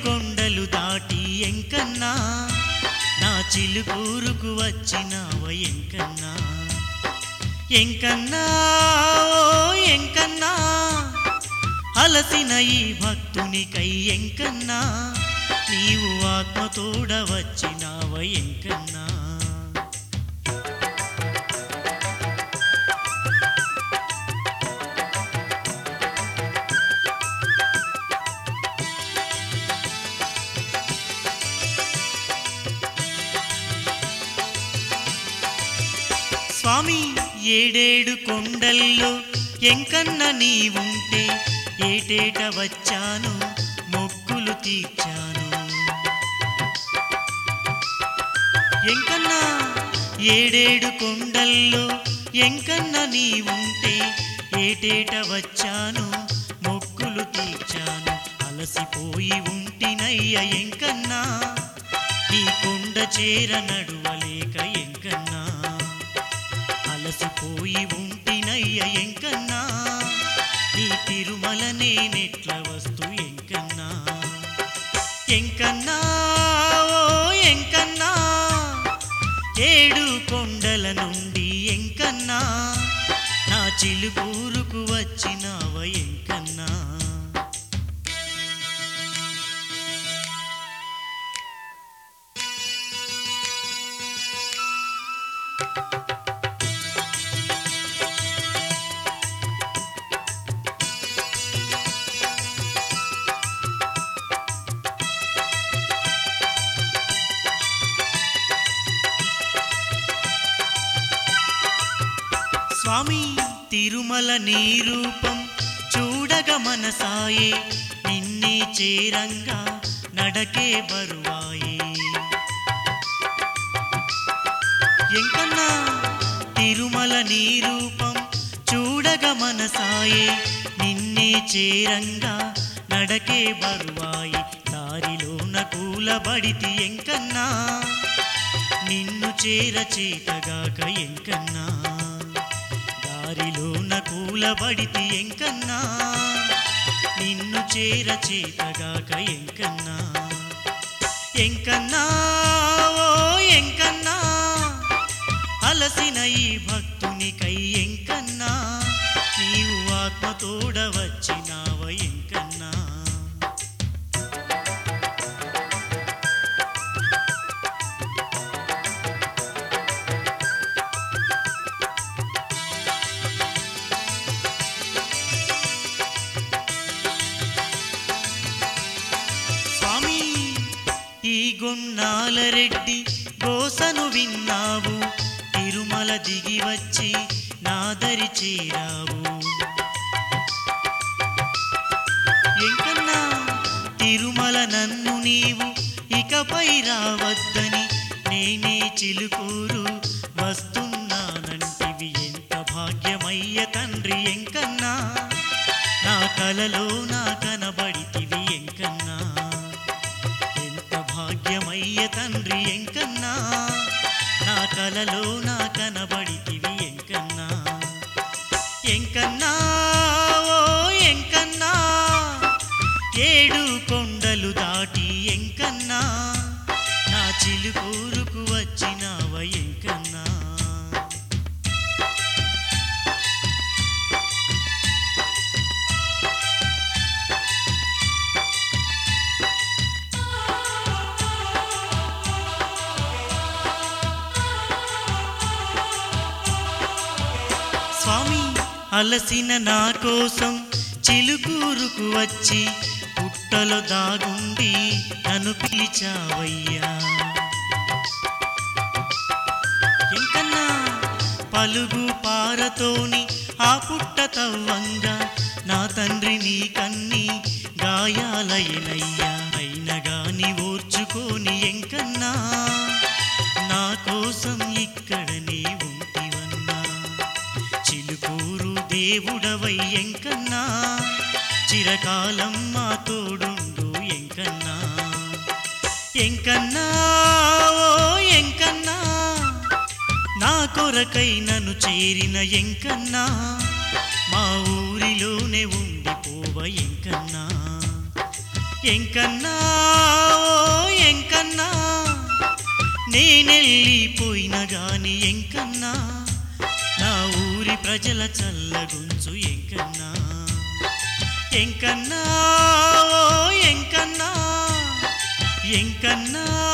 కొండలు దాటి ఎంకన్నా నా చిలుకూరుకు వచ్చినావ ఎంకన్నా ఎంకన్నా ఓ ఎంకన్నా అలసిన ఈ భక్తునికై ఎంకన్నా నీవు ఆత్మతోడ వచ్చినావ ఎంకన్నా స్వామి ఏడేడు కొండల్లో ఎంకన్న నీవుంటే ఏటేట వచ్చాను మొక్కులు తీర్చాను ఎంకన్నా ఏడేడు కొండల్లో ఎంకన్న నీవుంటే ఏటేట వచ్చాను మొక్కులు తీర్చాను అలసిపోయి ఉంటినయ్య ఎంకన్నా నీ కొండ చేర నడువలేక ఎంకన్నా అలసిపోయి ఉంటినయ్య ఎంకన్నా నీ తిరుమల నేనెట్ల వస్తు ఎంకన్నా ఎంకన్నా ఓ ఎంకన్నా ఏడు కొండల నుండి ఎంకన్నా నా చిలుకూరుకు వచ్చినావ ఎంకన్నా స్వామి తిరుమల నీ రూపం చూడగ మనసాయే నిన్నే చేరంగా నడకే బరువాయే ఎంకన్నా తిరుమల నీ రూపం చూడగ మనసాయే నిన్నే చేరంగా నడకే బరువాయి దారిలోన కూలబడితి ఎంకన్నా నిన్ను చేర చేతగాక ఎంకన్నా దారిలోన కూలబడితి ఎంకన్నా నిన్ను చేర చేతగాక ఎంకన్నా ఎంకన్నా ఓ ఎంకన్నా అలసిన ఈ భక్తునికై ఎంకన్నా నీవు ఆత్మతోడ వచ్చినావ ఎంకన్నా స్వామి ఈ గొన్నాల రెడ్డి గోసను విన్నావు తిరుమల దిగి వచ్చి నాదరి చేరావు ఎంకన్నా తిరుమల నన్ను నీవు ఇకపై రావద్దని నేనే చిలుకూరు వస్తున్నానంటివి ఎంత భాగ్యమయ్య తండ్రి ఎంకన్నా నా కలలో నా కనబడితివి ఎంకన్నా ఎంత భాగ్యమయ్య తండ్రి ఎంకన్నా నా కలలో నా కనబడితివి ఎంకన్నా ఎంకన్నా ఓ ఎంకన్నా ఏడు కొండలు దాటి ఎంకన్నా నా చిలుకూరుకు వచ్చినావ ఎంకన్నా స్వామి అలసిన నా కోసం చిలుకూరుకు వచ్చి పుట్టలో దాగుండి నన్ను పిలిచావయ్యా ఎంకన్నా పలుగు పారతోని ఆ పుట్ట తవ్వంగా నా తండ్రి నీ కన్ని గాయాలయనయ్యా అయిన గాని ఓర్చుకోని ఎంకన్నా నా కోసం ఇక్కడనే ఉంటివన్నా చిలుకూరు దేవుడవై ఎంకన్నా చిరకాలం మా తోడుండు ఎంకన్నా ఎంకన్నా ఓ ఎంకన్నా నా కొరకై నన్ను చేరిన ఎంకన్నా మా ఊరిలోనే ఉండిపోవ ఎంకన్నా ఎంకన్నా ఓ ఎంకన్నా నేనెళ్ళిపోయిన గాని ఎంకన్నా నా ఊరి ప్రజల చల్లగుంచు ఎంకన్నా ఎంకన్నా ఓ ఎంకన్నా ఎంకన్నా